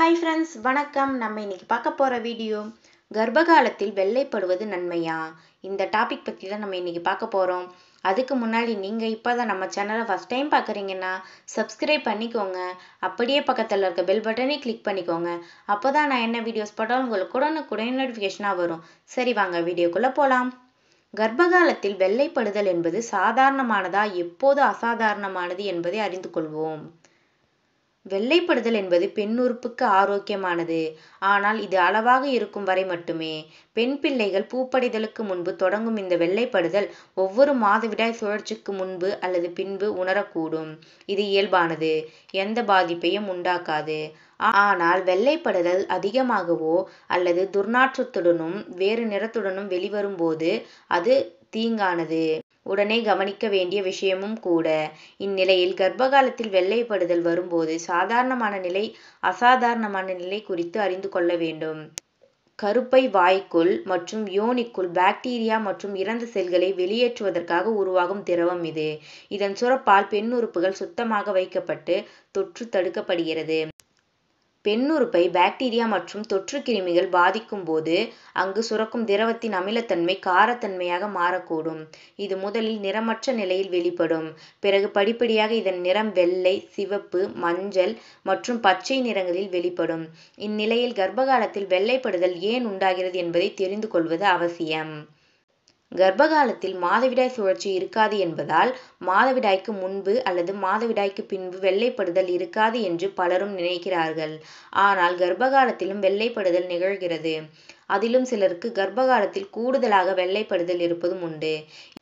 hi friends வணக்கம் நம்ம இன்னைக்கு பார்க்க போகிற வீடியோ கர்ப்பகாலத்தில் வெள்ளைப்படுவது நன்மையா இந்த டாபிக் பற்றி தான் நம்ம இன்னைக்கு பார்க்க போகிறோம் அதுக்கு முன்னாடி நீங்கள் இப்போ தான் நம்ம சேனலை ஃபஸ்ட் டைம் பார்க்குறீங்கன்னா சப்ஸ்கிரைப் பண்ணிக்கோங்க அப்படியே பக்கத்தில் இருக்க பெல் பட்டனை கிளிக் பண்ணிக்கோங்க அப்போ தான் நான் என்ன வீடியோஸ் போட்டாலும் உங்களுக்கு உடனுக்குடன் நோட்டிஃபிகேஷனாக வரும் சரி வாங்க வீடியோக்குள்ளே போகலாம் கர்ப்பகாலத்தில் வெள்ளைப்படுதல் என்பது சாதாரணமானதா எப்போது அசாதாரணமானது என்பதை அறிந்து கொள்வோம் வெள்ளைப்படுதல் என்பது பெண்ணுறுப்புக்கு ஆரோக்கியமானது ஆனால் இது அளவாக இருக்கும் வரை மட்டுமே பெண் பிள்ளைகள் பூப்படைதலுக்கு முன்பு தொடங்கும் இந்த வெள்ளைப்படுதல் ஒவ்வொரு மாதவிடாய் சுழற்சிக்கு முன்பு அல்லது பின்பு உணரக்கூடும் இது இயல்பானது எந்த பாதிப்பையும் உண்டாக்காது ஆனால் வெள்ளைப்படுதல் அதிகமாகவோ அல்லது துர்நாற்றத்துடனும் வேறு நிறத்துடனும் வெளிவரும்போது அது தீங்கானது உடனே கவனிக்க வேண்டிய விஷயமும் கூட இந்நிலையில் கர்ப்பகாலத்தில் வெள்ளைப்படுதல் வரும்போது சாதாரணமான நிலை அசாதாரணமான நிலை குறித்து அறிந்து கொள்ள வேண்டும் கருப்பை வாய்க்குள் மற்றும் யோனிக்குள் பாக்டீரியா மற்றும் இறந்த செல்களை வெளியேற்றுவதற்காக உருவாகும் திரவம் இது இதன் சுரப்பால் பெண்ணுறுப்புகள் சுத்தமாக வைக்கப்பட்டு தொற்று தடுக்கப்படுகிறது பெண்ணுறுப்பை பாக்டீரியா மற்றும் தொற்று கிருமிகள் பாதிக்கும் போது அங்கு சுரக்கும் திரவத்தின் அமிலத்தன்மை காரத்தன்மையாக மாறக்கூடும் இது முதலில் நிறமற்ற நிலையில் வெளிப்படும் பிறகு படிப்படியாக இதன் நிறம் வெள்ளை சிவப்பு மஞ்சள் மற்றும் பச்சை நிறங்களில் வெளிப்படும் இந்நிலையில் கர்ப்பகாலத்தில் வெள்ளைப்படுதல் ஏன் உண்டாகிறது என்பதை தெரிந்து கொள்வது அவசியம் கர்ப்பகாலத்தில் மாதவிடாய் சுழற்சி இருக்காது என்பதால் மாதவிடாய்க்கு முன்பு அல்லது மாதவிடாய்க்கு பின்பு வெள்ளைப்படுதல் இருக்காது என்று பலரும் நினைக்கிறார்கள் ஆனால் கர்ப்பகாலத்திலும் வெள்ளைப்படுதல் நிகழ்கிறது அதிலும் சிலருக்கு கர்ப்பகாலத்தில் கூடுதலாக வெள்ளைப்படுதல் இருப்பதும் உண்டு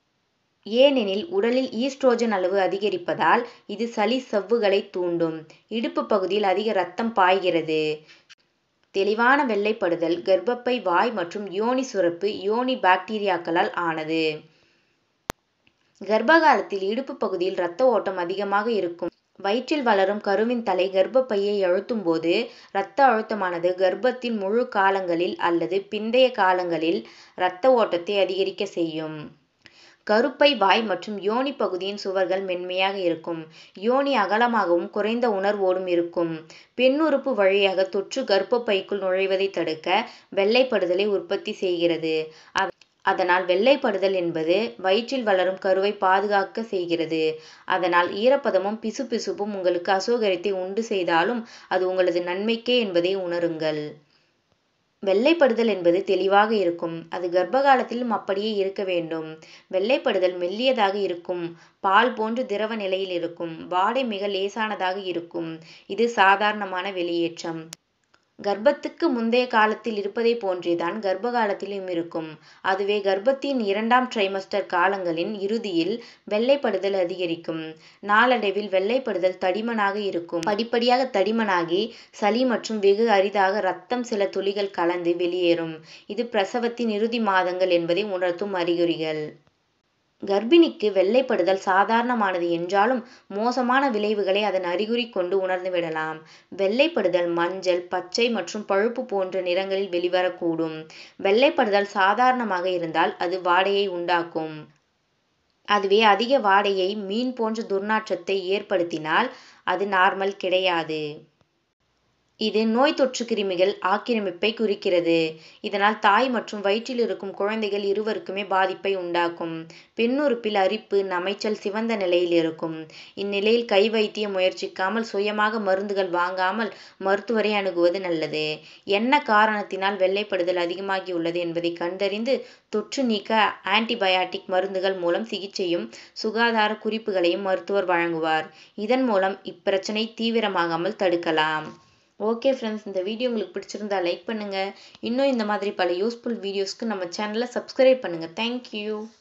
ஏனெனில் உடலில் ஈஸ்ட்ரோஜன் அளவு அதிகரிப்பதால் இது சளி சவ்வுகளை தூண்டும் இடுப்பு பகுதியில் அதிக ரத்தம் பாய்கிறது தெளிவான வெள்ளைப்படுதல் கர்ப்பப்பை வாய் மற்றும் யோனி சுரப்பு யோனி பாக்டீரியாக்களால் ஆனது கர்ப்பகாலத்தில் இடுப்பு பகுதியில் இரத்த ஓட்டம் அதிகமாக இருக்கும் வயிற்றில் வளரும் கருவின் தலை கர்ப்பப்பையை அழுத்தும் போது இரத்த அழுத்தமானது கர்ப்பத்தின் முழு காலங்களில் அல்லது பிந்தைய காலங்களில் இரத்த ஓட்டத்தை அதிகரிக்க செய்யும் கருப்பை வாய் மற்றும் யோனி பகுதியின் சுவர்கள் மென்மையாக இருக்கும் யோனி அகலமாகவும் குறைந்த உணர்வோடும் இருக்கும் பெண்ணுறுப்பு வழியாக தொற்று கர்ப்பப்பைக்குள் நுழைவதை தடுக்க வெள்ளைப்படுதலை உற்பத்தி செய்கிறது அதனால் வெள்ளைப்படுதல் என்பது வயிற்றில் வளரும் கருவை பாதுகாக்க செய்கிறது அதனால் ஈரப்பதமும் பிசுபிசுப்பும் உங்களுக்கு அசௌகரியத்தை உண்டு செய்தாலும் அது உங்களது நன்மைக்கே என்பதை உணருங்கள் வெள்ளைப்படுதல் என்பது தெளிவாக இருக்கும் அது கர்ப்பகாலத்திலும் அப்படியே இருக்க வேண்டும் வெள்ளைப்படுதல் மெல்லியதாக இருக்கும் பால் போன்று திரவ நிலையில் இருக்கும் வாடை மிக லேசானதாக இருக்கும் இது சாதாரணமான வெளியேற்றம் கர்ப்பத்துக்கு முந்தைய காலத்தில் இருப்பதை போன்றேதான் கர்ப்ப காலத்திலும் இருக்கும் அதுவே கர்ப்பத்தின் இரண்டாம் ட்ரைமஸ்டர் காலங்களின் இறுதியில் வெள்ளைப்படுதல் அதிகரிக்கும் நாளடைவில் வெள்ளைப்படுதல் தடிமனாக இருக்கும் படிப்படியாக தடிமனாகி சளி மற்றும் வெகு அரிதாக ரத்தம் சில துளிகள் கலந்து வெளியேறும் இது பிரசவத்தின் இறுதி மாதங்கள் என்பதை உணர்த்தும் அறிகுறிகள் கர்ப்பிணிக்கு வெள்ளைப்படுதல் சாதாரணமானது என்றாலும் மோசமான விளைவுகளை அதன் அறிகுறி கொண்டு உணர்ந்து விடலாம் வெள்ளைப்படுதல் மஞ்சள் பச்சை மற்றும் பழுப்பு போன்ற நிறங்களில் வெளிவரக்கூடும் வெள்ளைப்படுதல் சாதாரணமாக இருந்தால் அது வாடையை உண்டாக்கும் அதுவே அதிக வாடையை மீன் போன்ற துர்நாற்றத்தை ஏற்படுத்தினால் அது நார்மல் கிடையாது இது நோய் தொற்று கிருமிகள் ஆக்கிரமிப்பை குறிக்கிறது இதனால் தாய் மற்றும் வயிற்றில் இருக்கும் குழந்தைகள் இருவருக்குமே பாதிப்பை உண்டாக்கும் பெண்ணுறுப்பில் அரிப்பு நமைச்சல் சிவந்த நிலையில் இருக்கும் இந்நிலையில் கை வைத்திய முயற்சிக்காமல் சுயமாக மருந்துகள் வாங்காமல் மருத்துவரை அணுகுவது நல்லது என்ன காரணத்தினால் வெள்ளைப்படுதல் அதிகமாகியுள்ளது என்பதை கண்டறிந்து தொற்று நீக்க ஆன்டிபயாட்டிக் மருந்துகள் மூலம் சிகிச்சையும் சுகாதார குறிப்புகளையும் மருத்துவர் வழங்குவார் இதன் மூலம் இப்பிரச்சனை தீவிரமாகாமல் தடுக்கலாம் ஓகே ஃப்ரெண்ட்ஸ் இந்த வீடியோ உங்களுக்கு பிடிச்சிருந்தா லைக் பண்ணுங்கள் இன்னும் இந்த மாதிரி பல யூஸ்ஃபுல் வீடியோஸ்க்கு நம்ம சேனலை சப்ஸ்கிரைப் பண்ணுங்கள் தேங்க்யூ